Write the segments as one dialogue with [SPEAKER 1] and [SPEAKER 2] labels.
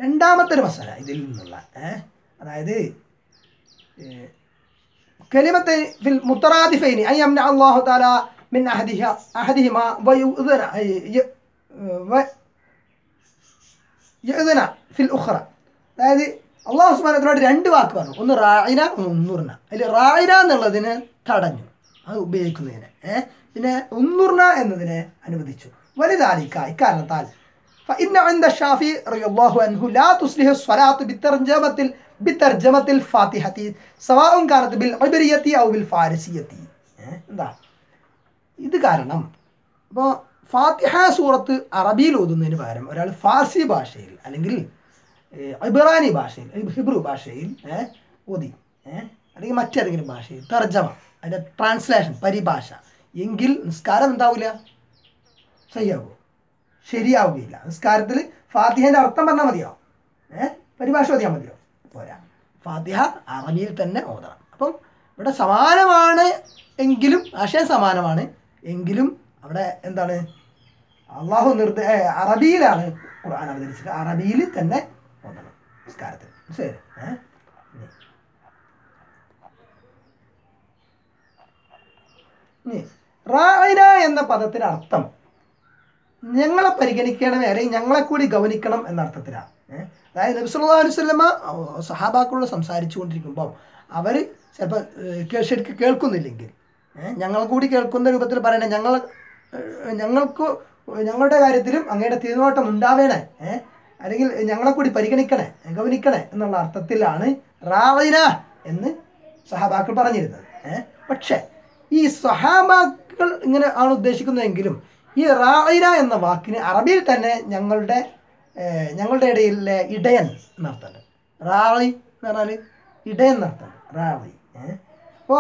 [SPEAKER 1] രണ്ടാമത്തെ ഒരു മസാല ഇതിൽ നിന്നുള്ള ഏ? അതായത് كلمتين في المترادفين أن يمنع الله تعالى من أحدها أحدهما ويؤذن ي- و- يؤذن في الأخرى അതായത് അള്ളാഹു സുബാനത്തിനോട് രണ്ട് വാക്ക് പറഞ്ഞു ഒന്ന് റായിന ഒന്ന് ഉന്നുർന അതിൽ റായിന എന്നുള്ളതിനെ തടഞ്ഞു അത് ഉപയോഗിക്കുന്നതിനെ ഏഹ് പിന്നെ ഉന്നുർന എന്നതിനെ അനുവദിച്ചു വലുതാലിക്ക ഇക്കാരണത്താൽ فإن عند الشافعي رضي الله عنه لا تصلح الصلاة بترجمة بترجمة الفاتحة سواء كانت بالعبرية أو بالفارسية ഏഹ്? എന്താ ഇത് കാരണം ഇപ്പോൾ ഫാത്തിഹ സൂറത്ത് അറബിയിൽ ഓതുന്നതിന് പകരം ഒരാൾ ഫാർസി ഭാഷയിൽ അല്ലെങ്കിൽ ഏഹ്, ഇബ്രാനി ഭാഷയിൽ ഹിബ്രു ഭാഷയിൽ ഏഹ്, ഓതി ഏഹ്, അല്ലെങ്കിൽ മറ്റേതെങ്കിലും ഭാഷയിൽ തർജ്ജമ അതിൻ്റെ ട്രാൻസ്ലേഷൻ പരിഭാഷ എങ്കിൽ നിസ്കാരം എന്താവില്ല ശരിയാകുമോ ശരിയാവുകയില്ല നിസ്കാരത്തിൽ ഫാത്തിഹൻ്റെ അർത്ഥം പറഞ്ഞാൽ മതിയോ ഏഹ് പരിഭാഷ ഓതിയാൽ മതിയോ പോരാ ഫാത്തിഹ അറബിയിൽ തന്നെ ഓതണം അപ്പം ഇവിടെ സമാനമാണ് എങ്കിലും ആശയം സമാനമാണ് എങ്കിലും അവിടെ എന്താണ് അള്ളാഹു നിർദ്ദ ഏ, അറബിയിലാണ് ഖുർആൻ അവതരിച്ചത് അറബിയിൽ തന്നെ ഓതണം നിസ്കാരത്തിൽ ശരി ഏഹ് ഇനി. ഇനി റായിന എന്ന പദത്തിന് അർത്ഥം ഞങ്ങളെ പരിഗണിക്കണമേ അല്ലെങ്കിൽ ഞങ്ങളെ കൂടി ഗവനിക്കണം എന്ന അർത്ഥത്തിലാണ് ഏഹ് അതായത് നബി സല്ലല്ലാഹു അലൈഹി വസല്ലമ സഹാബാക്കളോട് സംസാരിച്ചു കൊണ്ടിരിക്കുമ്പോൾ അവർ ചിലപ്പോൾ ഏഹ് ശരിക്കും കേൾക്കുന്നില്ലെങ്കിൽ ഏഹ് ഞങ്ങൾ കൂടി കേൾക്കുന്ന രൂപത്തിൽ പറയണേ ഞങ്ങൾ ഏഹ് ഞങ്ങൾക്ക് ഞങ്ങളുടെ കാര്യത്തിലും അങ്ങയുടെ തീരുമാനം ഉണ്ടാവേണേ ഏഹ് അല്ലെങ്കിൽ ഞങ്ങളെ കൂടി പരിഗണിക്കണേ ഗവനിക്കണേ എന്നുള്ള അർത്ഥത്തിലാണ് റാവിന എന്ന് സഹാബാക്കൾ പറഞ്ഞിരുന്നത് ഏഹ് പക്ഷേ ഈ സഹാബാക്കൾ ഇങ്ങനെ ആണ് ഉദ്ദേശിക്കുന്നതെങ്കിലും ഈ റായിന എന്ന വാക്കിന് അറബിയിൽ തന്നെ ഞങ്ങളുടെ ഏഹ്, ഞങ്ങളുടെ ഇടയിലെ ഇടയൻ എന്നർത്ഥമുണ്ട് റായി എന്ന് പറഞ്ഞാൽ ഇടയൻ എന്നർത്ഥമുണ്ട് റാവി അപ്പോൾ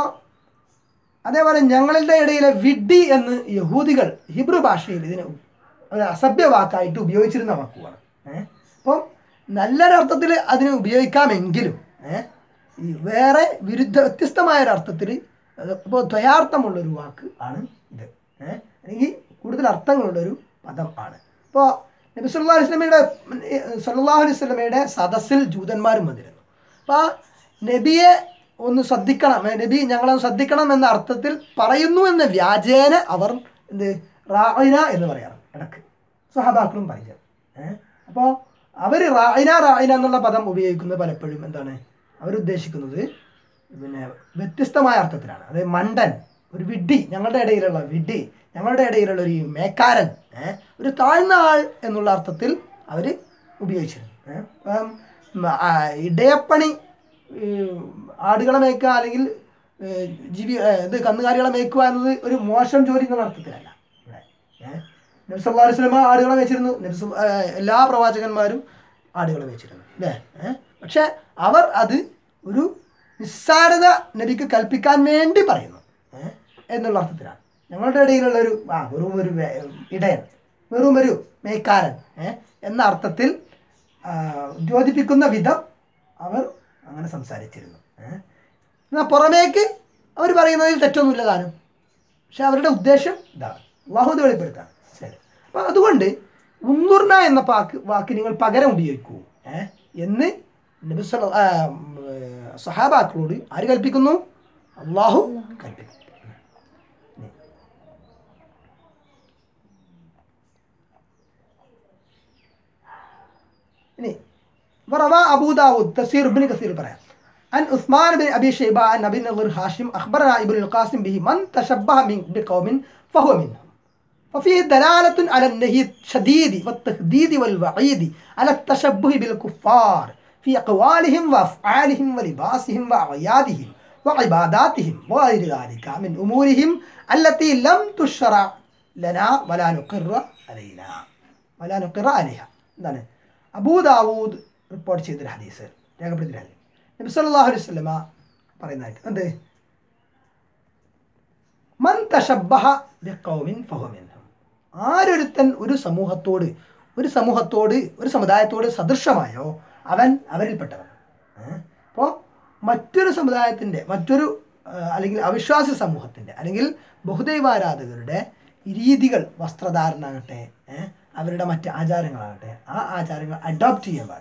[SPEAKER 1] അതേപോലെ ഞങ്ങളുടെ ഇടയിലെ വിഡ്ഡി എന്ന് യഹൂദികൾ ഹിബ്രു ഭാഷയിൽ ഇതിന് ഒരു അസഭ്യ വാക്കായിട്ട് ഉപയോഗിച്ചിരുന്ന വാക്കുമാണ് ഏഹ് അപ്പം നല്ലൊരർത്ഥത്തിൽ അതിനെ ഉപയോഗിക്കാമെങ്കിലും ഏഹ് ഈ വേറെ വിരുദ്ധ വ്യത്യസ്തമായ ഒരു അർത്ഥത്തിൽ ഇപ്പോൾ ദ്വയാർത്ഥമുള്ളൊരു വാക്ക് ആണ് ഇത് ഏഹ് അല്ലെങ്കിൽ കൂടുതൽ അർത്ഥങ്ങളുള്ളൊരു പദം ആണ് ഇപ്പോൾ നബി സല്ലല്ലാഹു അലൈഹി വസല്ലമയുടെ സല്ലല്ലാഹു അലൈഹി വസല്ലമയുടെ സദസ്സിൽ ജൂതന്മാരും വന്നിരുന്നു അപ്പോൾ ആ നബിയെ ഒന്ന് ശ്രദ്ധിക്കണം ഏ, നബി ഞങ്ങളെ ശ്രദ്ധിക്കണം എന്ന അർത്ഥത്തിൽ പറയുന്നു എന്ന വ്യാജേന അവർ എന്ത് റായിന എന്ന് പറയാറ് ഇടക്ക് സഹബാക്കളും പറയുക ഏഹ് അപ്പോൾ അവർ റായിന റായിന എന്നുള്ള പദം ഉപയോഗിക്കുന്നത് പലപ്പോഴും എന്താണ് അവരുദ്ദേശിക്കുന്നത് പിന്നെ വ്യത്യസ്തമായ അർത്ഥത്തിലാണ് അതായത് മണ്ടൻ ഒരു വിഡ്ഢി ഞങ്ങളുടെ ഇടയിലുള്ള വിഡ്ഢി ഞങ്ങളുടെ ഇടയിലുള്ള ഒരു മേക്കാരൻ ഏഹ് ഒരു താഴ്ന്ന ആൾ എന്നുള്ള അർത്ഥത്തിൽ അവർ ഉപയോഗിച്ചിരുന്നു ഏഹ് അപ്പം ഉം, ആ, ഇടയപ്പണി ഈ, ആടുകളെ മേയ്ക്കുക അല്ലെങ്കിൽ ഏഹ്, ജീവി ഏഹ്, ഇത് കന്നുകാലികളെ മേയ്ക്കുക എന്നത് ഒരു മോശം ജോലി എന്നുള്ള അർത്ഥത്തിലല്ല ഇവിടെ ഏഹ് നബി സല്ലല്ലാഹു അലൈഹി വസല്ലമ ആടുകളെ വെച്ചിരുന്നു നബി സല്ല- ഏഹ് എല്ലാ പ്രവാചകന്മാരും ആടുകളെ വെച്ചിരുന്നു അല്ലേ ഏഹ് പക്ഷെ അവർ അത് ഒരു നിസ്സാരത നബിക്ക് കൽപ്പിക്കാൻ വേണ്ടി പറയുന്നു ഏഹ് എന്നുള്ള അർത്ഥത്തിലാണ് ഞങ്ങളുടെ ഇടയിലുള്ള ഒരു ആ വെറും ഒരു വേ- ഇടയൻ വെറും ഒരു മേക്കാരൻ ഏഹ് എന്ന അർത്ഥത്തിൽ ആ, ദ്യോതിപ്പിക്കുന്ന വിധം അവർ അങ്ങനെ സംസാരിച്ചിരുന്നു ഏഹ് എന്നാൽ പുറമേക്ക് അവർ പറയുന്നതിൽ തെറ്റൊന്നുമില്ല താനും പക്ഷെ അവരുടെ ഉദ്ദേശം ഇതാണ് അള്ളാഹുദ് വെളിപ്പെടുത്താണ് ശരി അപ്പം അതുകൊണ്ട് ഉന്നുർന എന്ന പാക്ക് വാക്ക് നിങ്ങൾ പകരം ഉപയോഗിക്കൂ ഏ എന്ന് നബി സല്ല- ആ, ഉം, ഏ, സഹാബാക്കളോട് ആര് കൽപ്പിക്കുന്നു അള്ളാഹു കൽപ്പിക്കുന്നു ഇനി وروى أبو داود تفسير ابن كثير പറയാം عن عثمان بن أبي شيبة عن أبي نضر هاشم أخبرنا ابن القاسم به من تشبه من بقوم فهو منهم وفيه دلالة على النهي الشديد والتهديد والوعيد على التشبه بالكفار في أقوالهم وأفعالهم ولباسهم وأعيادهم وعباداتهم وغير ذلك من أمورهم التي لم تشرع لنا ولا نقر علينا ولا نقر عليها എന്താണ് അബൂദാവൂദ് റിപ്പോർട്ട് ചെയ്തൊരു ഹദീസ് രേഖപ്പെടുത്തിയ ഹദീസ് നബി സല്ലല്ലാഹു അലൈഹി വസല്ലമ പറയുന്നതായിട്ട് എന്ത് മൻ തശബ്ബഹ ബിഖൗമിൻ ഫഹുവ മിൻഹും ആരൊരുത്തൻ ഒരു സമൂഹത്തോട് ഒരു സമൂഹത്തോട് ഒരു സമുദായത്തോട് സദൃശമായോ അവൻ അവരിൽപ്പെട്ടവൻ അപ്പോൾ മറ്റൊരു സമുദായത്തിൻ്റെ മറ്റൊരു ആ, അല്ലെങ്കിൽ അവിശ്വാസി സമൂഹത്തിൻ്റെ അല്ലെങ്കിൽ ബഹുദൈവാരാധകരുടെ രീതികൾ വസ്ത്രധാരണ ആകട്ടെ ഏ, അവരുടെ മറ്റ് ആചാരങ്ങളാകട്ടെ ആ ആചാരങ്ങൾ അഡോപ്റ്റ് ചെയ്യാൻ പാടില്ല ഏ,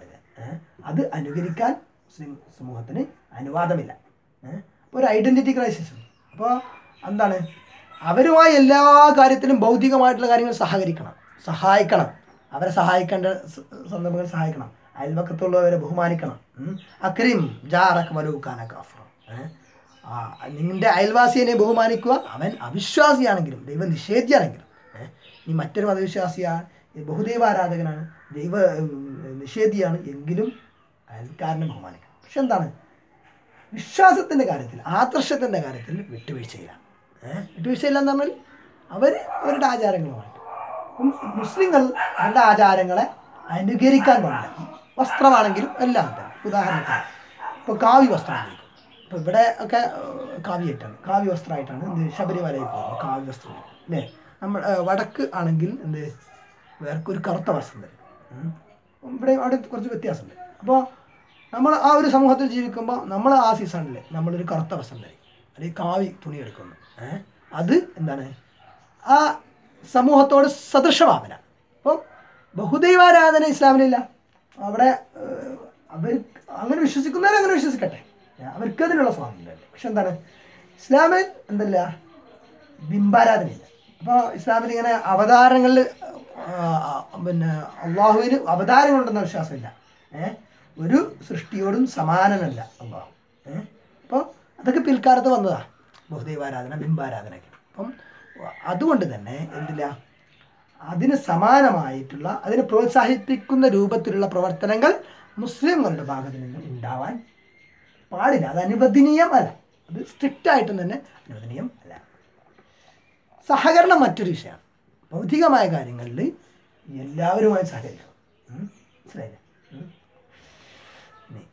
[SPEAKER 1] ഏ? അത് അനുകരിക്കാൻ മുസ്ലിം സമൂഹത്തിന് അനുവാദമില്ല ഏ? അപ്പോൾ ഒരു ഐഡൻറ്റിറ്റി ക്രൈസിസ് അപ്പോൾ എന്താണ് അവരുമായി എല്ലാ കാര്യത്തിലും ഭൗതികമായിട്ടുള്ള കാര്യങ്ങൾ സഹകരിക്കണം സഹായിക്കണം അവരെ സഹായിക്കേണ്ട സ- സന്ദർഭങ്ങൾ സഹായിക്കണം അയൽവക്കത്തുള്ളവരെ ബഹുമാനിക്കണം ഉം. അക്രീം ജാറക് വലൂക്കാന കാഫർ ആ നിന്റെ അയൽവാസിയെ ബഹുമാനിക്കുക അവൻ അവിശ്വാസിയാണെങ്കിലും ദൈവ നിഷേധിയാണെങ്കിലും ഏ? നീ മറ്റൊരു മതവിശ്വാസിയാണ് ഈ ബഹുദൈവാരാധകനാണ് ദൈവ ഉം, നിഷേധിയാണ് എങ്കിലും അയൽക്കാരനെ ബഹുമാനിക്കണം പക്ഷെ എന്താണ് വിശ്വാസത്തിൻ്റെ കാര്യത്തിൽ ആദർശത്തിൻ്റെ കാര്യത്തിൽ വിട്ടുവീഴ്ചയില്ല ഏഹ് വിട്ടുവീഴ്ചയില്ല എന്ന് പറഞ്ഞാൽ അവർ അവരുടെ ആചാരങ്ങളുമായിട്ട് ഉം മുസ്ലിങ്ങൾ അവരുടെ ആചാരങ്ങളെ അനുകരിക്കാൻ പാടില്ല വസ്ത്രമാണെങ്കിലും എല്ലാം തന്നെ ഉദാഹരണത്തിന് ഇപ്പോൾ കാവ്യ വസ്ത്രം ഉപയോഗിക്കും ഇപ്പോൾ ഇവിടെ ഒക്കെ ഏഹ്, കാവ്യമായിട്ടാണ് കാവ്യ വസ്ത്രമായിട്ടാണ് എന്ത് ശബരിമലയിൽ പോകുന്നത് കാവ്യ വസ്ത്രം അല്ലേ നമ്മൾ ഏഹ്, വടക്ക് ആണെങ്കിൽ എന്ത് വേർക്കൊരു കറുത്ത വസ്ത്രം തരും ഉം. ഇവിടെ അവിടെ കുറച്ച് വ്യത്യാസമുണ്ട് അപ്പോൾ നമ്മൾ ആ ഒരു സമൂഹത്തിൽ ജീവിക്കുമ്പോൾ നമ്മൾ ആ സീസണിൽ നമ്മളൊരു കറുത്ത വസ്ത്രം ധരിക്കും അല്ലെങ്കിൽ കാവി തുണി എടുക്കുന്നു ഏഹ് അത് എന്താണ് ആ സമൂഹത്തോട് സദൃശഭാവന അപ്പം ബഹുദൈവാരാധന ഇസ്ലാമിലില്ല അവിടെ ഏഹ്, അവർ അങ്ങനെ വിശ്വസിക്കുന്നവർ അങ്ങനെ വിശ്വസിക്കട്ടെ അവർക്ക് അതിനുള്ള സ്വാതന്ത്ര്യമില്ല പക്ഷെ എന്താണ് ഇസ്ലാമിൽ എന്തല്ല ബിംബാരാധനയില്ല അപ്പോൾ ഇസ്ലാമിൽ ഇങ്ങനെ അവതാരങ്ങളിൽ പിന്നെ അള്ളാഹുവിന് അവതാരങ്ങളുണ്ടെന്ന വിശ്വാസമില്ല ഏഹ് ഒരു സൃഷ്ടിയോടും സമാനനല്ല അള്ളാഹു ഏഹ് അപ്പോൾ അതൊക്കെ പിൽക്കാലത്ത് വന്നതാ ബഹുദൈവാരാധന ബിംബാരാധനയൊക്കെ അപ്പം അതുകൊണ്ട് തന്നെ എന്തില്ല അതിന് സമാനമായിട്ടുള്ള അതിനെ പ്രോത്സാഹിപ്പിക്കുന്ന രൂപത്തിലുള്ള പ്രവർത്തനങ്ങൾ മുസ്ലിങ്ങളുടെ ഭാഗത്ത് നിന്ന് ഉണ്ടാവാൻ പാടില്ല അത് അനുവദനീയമല്ല അത് സ്ട്രിക്റ്റ് ആയിട്ടും തന്നെ അനുവദനീയം അല്ല സഹകരണം മറ്റൊരു വിഷയമാണ് ഭൗതികമായ കാര്യങ്ങളിൽ എല്ലാവരുമായി സഹകരിക്കണം ഉം. മനസ്സിലായില്ലേ ഉം. ഇനി.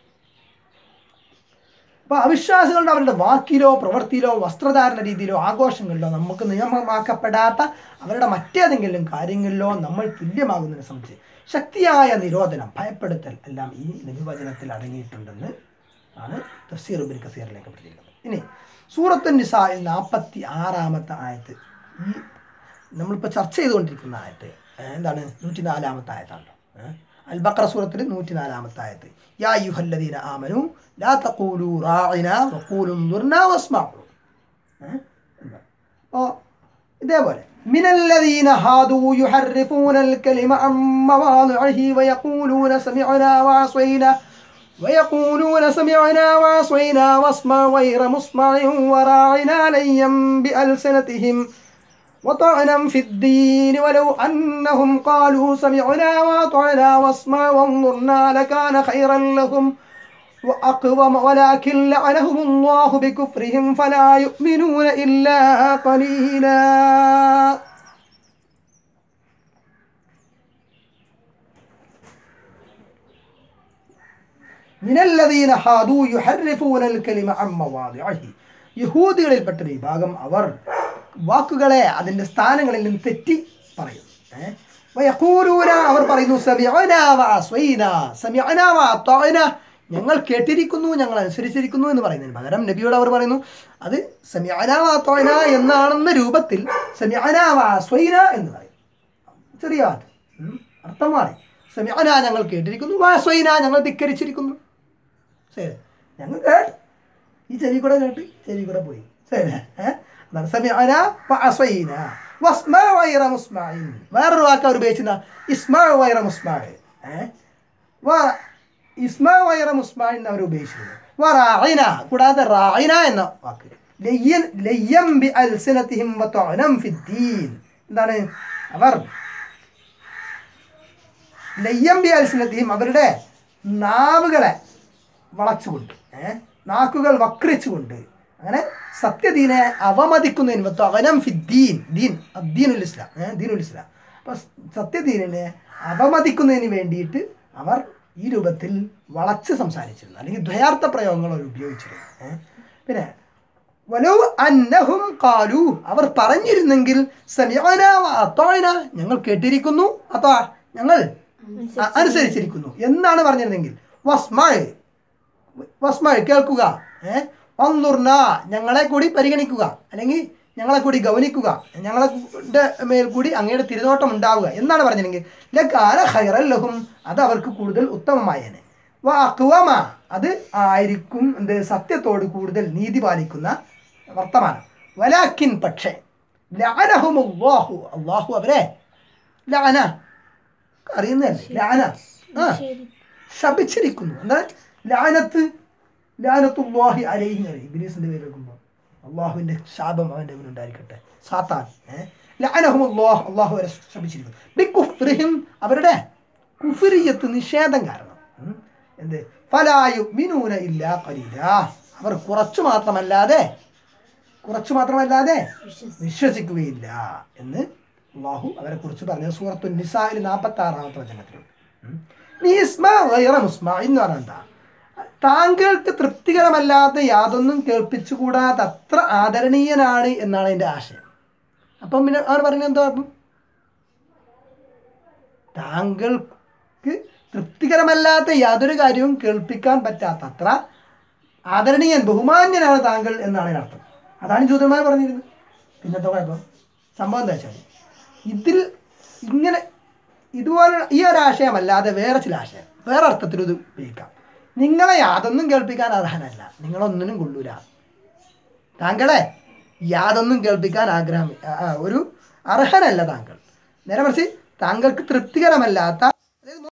[SPEAKER 1] അപ്പോൾ അവിശ്വാസികളുടെ അവരുടെ വാക്കിലോ പ്രവൃത്തിയിലോ വസ്ത്രധാരണ രീതിയിലോ ആഘോഷങ്ങളിലോ നമുക്ക് നിയമമാക്കപ്പെടാത്ത അവരുടെ മറ്റേതെങ്കിലും കാര്യങ്ങളിലോ നമ്മൾ തുല്യമാകുന്നതിനെ സംബന്ധിച്ച് ശക്തിയായ നിരോധനം ഭയപ്പെടുത്തൽ എല്ലാം ഈ നിർവചനത്തിൽ അടങ്ങിയിട്ടുണ്ടെന്ന് ആണ് തഫ്സീർ ഉബിൻ കസീറിലേക്ക് പഠിച്ചിരിക്കുന്നത് ഇനി സൂറത്തു നിസായിൽ നാൽപ്പത്തി ആറാമത്തെ ആയത്ത് ഈ നമ്മളിപ്പോൾ ചർച്ച ചെയ്തുകൊണ്ടിരിക്കുന്ന ആയത്ത് ഏഹ് എന്താണ് നൂറ്റി നാലാമത്തെ ആയത്താണല്ലോ ഏഹ് അൽ ബക്ര സൂറത്തിൽ നൂറ്റി നാലാമത്തെ ആയത്ത് യാ യുഹല്ലദീന ആമനു ലാ തഖൂലു റാഇന വഖൂലു ദുർന വസ്മഉ ഏഹ് എന്താ അപ്പോൾ ഇതേപോലെ من الذين هادوا يحرفون الكلم عن مواضعه ويقولون سمعنا وعصينا ويقولون سمعنا وعصينا واسمع غير مسمع وراعنا ليا بألسنتهم وطعنا في الدين ولو أنهم قالوا سمعنا وأطعنا واسمع وانظرنا لكان خيرا لهم وأقوم ولكن لعنهم الله بكفرهم فلا يؤمنون إلا قليلا من الذين هادوا يحرفون الكلمة عن مواضعه യഹൂദികളിൽപ്പെട്ട ഒരു വിഭാഗം അവർ വാക്കുകളെ അതിൻ്റെ സ്ഥാനങ്ങളിൽ നിന്ന് തെറ്റി പറയും ഏ? വയഖൂലൂന അവർ പറയുന്നു സമിഅനാ വഅസ്വൈനാ, സമിഅനാ വഅത്വഅനാ. ഞങ്ങൾ കേട്ടിരിക്കുന്നു ഞങ്ങൾ അനുസരിച്ചിരിക്കുന്നു എന്ന് പറയുന്നതിന് പകരം നബിയോട് അവർ പറയുന്നു അത് സമിഅനാ വഅത്വഅനാ എന്നാണെന്ന രൂപത്തിൽ സമിഅനാ വഅസ്വൈനാ എന്ന് പറയും ചെറിയ വാക്ക് ഉം. അർത്ഥം മാറി സമിഅന ഞങ്ങൾ കേട്ടിരിക്കുന്നു വാസ്വൈന ഞങ്ങൾ ധിക്കരിച്ചിരിക്കുന്നു ശരി ഞങ്ങൾ കേട്ട് ഈ ചെവി കൂടെ കേട്ട് ചെവി കൂടെ പോയി ശരി ഏഹ് അതാണ് സമിഅന വഅസ്വൈന വസ്മ വൈറ മുസ്മഇൻ വേറൊരു വാക്ക് അവർ ഉപയോഗിച്ചിരുന്ന ഇസ്മ വൈറ മുസ്മഇ ഏഹ് വ ഇസ്മ വൈറ മുസ്മഇൻ അവർ ഉപയോഗിച്ചിരുന്നു വറായിന കൂടാതെ റായിന എന്ന വാക്ക് ലയ്യൻ ലയ്യം ബി അൽസിനതിഹിം വതഅനം ഫിദ്ദീൻ എന്താണ് അവർ ലയ്യം ബി അൽസിനത്തിയും അവരുടെ നാവുകളെ വളച്ചുകൊണ്ട് ഏ നാക്കുകൾ വക്രിച്ചുകൊണ്ട് അങ്ങനെ സത്യദീനെ അവമതിക്കുന്നതിന് അവനം ഫിദ്ദീൻ ദീൻ അദ്ദീനുൽ ഇസ്ലാം ഏ ദീനുൽ ഇസ്ലാം അപ്പോൾ സത്യദീനിനെ അവമതിക്കുന്നതിന് വേണ്ടിയിട്ട് അവർ ഈ രൂപത്തിൽ വളച്ച് സംസാരിച്ചിരുന്നു അല്ലെങ്കിൽ ദ്വയാർത്ഥ പ്രയോഗങ്ങൾ അവർ ഉപയോഗിച്ചിരുന്നു ഏ പിന്നെ വലോ അന്നഹും കാലു അവർ പറഞ്ഞിരുന്നെങ്കിൽ സമിഅന വ അത്വഅന ഞങ്ങൾ കേട്ടിരിക്കുന്നു അതാ ഞങ്ങൾ അ- അനുസരിച്ചിരിക്കുന്നു എന്നാണ് പറഞ്ഞിരുന്നെങ്കിൽ വസ്മഴ് വസ്മഴ് കേൾക്കുക ഏ വന്നുർന ഞങ്ങളെ കൂടി പരിഗണിക്കുക അല്ലെങ്കിൽ ഞങ്ങളെ കൂടി ഗൗനിക്കുക ഞങ്ങളെ ടെ മേൽ കൂടി അങ്ങയുടെ തിരുനോട്ടം ഉണ്ടാവുക എന്നാണ് പറഞ്ഞില്ലെങ്കിൽ ലക്കാല ഹൈറൽ ലഹും അത് അവർക്ക് കൂടുതൽ ഉത്തമമായേനെ വ അക്വമ അത് ആയിരിക്കും എന്ത് സത്യത്തോട് കൂടുതൽ നീതി പാലിക്കുന്ന വർത്തമാനം വലാക്കിൻ പക്ഷേ ലാനഹും അള്ളാഹു അള്ളാഹു അവരെ ലാന അറിയുന്നതല്ലേ ലാന ആ ശപിച്ചിരിക്കുന്നു എന്താ ലാനത്ത് ലാനത്തുല്ലാഹി അലൈഹി അലൈഹി ഇബ്ലീസിന്റെ പേര് വെക്കുമ്പോൾ അള്ളാഹുവിന്റെ ശാപം അവന്റെ മുന്നിൽ ഉണ്ടായിരിക്കട്ടെ സാത്താൻ ഏഹ് ലാനഹും അള്ളാഹ് അള്ളാഹു അവരെ ശപിച്ചിരിക്കുന്നു ബിക്കുഫ്രിഹിം അവരുടെ കുഫിരിയത്ത് നിഷേധം കാരണം ഉം. എന്ത് ഫലായു മിനൂന ഇല്ല കലീല അവർ കുറച്ചു മാത്രമല്ലാതെ കുറച്ചു മാത്രമല്ലാതെ വിശ്വസിക്കുകയില്ല എന്ന് അള്ളാഹു അവരെ കുറിച്ച് പറഞ്ഞ സൂറത്തു നിസായിൽ നാൽപ്പത്തി ആറാമത്തെ വചനത്തിലുണ്ട് ഉം. നീ ഇസ്മ ഗൈറ മുസ്മ എന്ന് പറഞ്ഞാൽ എന്താ താങ്കൾക്ക് തൃപ്തികരമല്ലാത്ത യാതൊന്നും കേൾപ്പിച്ചുകൂടാത്ത അത്ര ആദരണീയനാണ് എന്നാണ് എൻ്റെ ആശയം അപ്പം പിന്നെ അവർ പറയുന്നത് എന്താ അപ്പം താങ്കൾക്ക് തൃപ്തികരമല്ലാത്ത യാതൊരു കാര്യവും കേൾപ്പിക്കാൻ പറ്റാത്ത അത്ര ആദരണീയൻ ബഹുമാന്യനാണ് താങ്കൾ എന്നാണ് ഇതിനർത്ഥം അതാണ് ജൂതന്മാർ പറഞ്ഞിരുന്നത് പിന്നത്തെ കുഴപ്പം സംഭവം എന്താ വെച്ചാൽ ഇതിൽ ഇങ്ങനെ ഇതുപോലെ ഈ ഒരു ആശയമല്ലാതെ വേറെ ചില ആശയം വേറെ അർത്ഥത്തിൽ ഇത് ഉപയോഗിക്കാം നിങ്ങളെ യാതൊന്നും കേൾപ്പിക്കാൻ അർഹനല്ല നിങ്ങളൊന്നിനും കൊള്ളൂല താങ്കളെ യാതൊന്നും കേൾപ്പിക്കാൻ ആഗ്രഹം ആ, ആ, ഒരു അർഹനല്ല താങ്കൾ നേരെ മറിച്ച് താങ്കൾക്ക് തൃപ്തികരമല്ലാത്ത